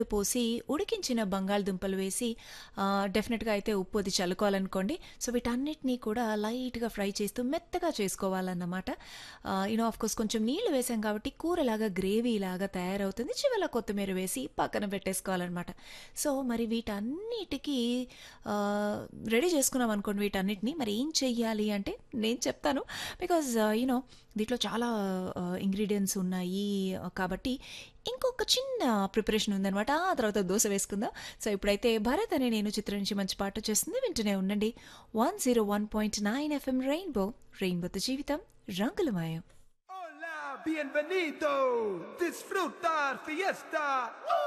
పోసి ఉడికించిన బంగాళదుంపలు వేసి ఆహ్, డెఫినిట్‌గా అయితే ఉప్పు అది చల్లుకోవాలనుకోండి. సో, వీటన్నిటిని కూడా లైట్‌గా ఫ్రై చేస్తూ మెత్తగా చేసుకోవాలన్నమాట. ఆహ్, యూ నో ఆఫ్‌కోర్స్ కొంచెం నీళ్లు వేసాం కాబట్టి కూరలాగా గ్రేవీలాగా తయారవుతుంది. చివర్లో కొత్తిమీర వేసి పక్కన పెట్టేసుకోవాలనమాట. సో, మరి వీటన్నిటికి ఆహ్, రెడీ చేసుకున్నామనుకోండి వీటన్నిటిని మరి ఏం చెయ్యాలి అంటే నేను చెప్తాను. బికాజ్ యూ నో దీంట్లో చాలా ఆహ్, ఇంగ్రీడియెంట్స్ ఉన్నాయి కాబట్టి ఇంకొక చిన్న ప్రిపరేషన్ ఉందనమాట. ఆ తర్వాత దోస వేసుకుందాం. సో, ఇప్పుడైతే భరత్ అనే నేను చిత్రం నుంచి మంచి పాట వచ్చేస్తుంది. వింటూనే ఉండండి. 101.9 ఎఫ్ఎం రెయిన్బో రెయిన్బోతో జీవితం రంగులమయం. Hola, bienvenido. Disfrutar fiesta. ¡Woo!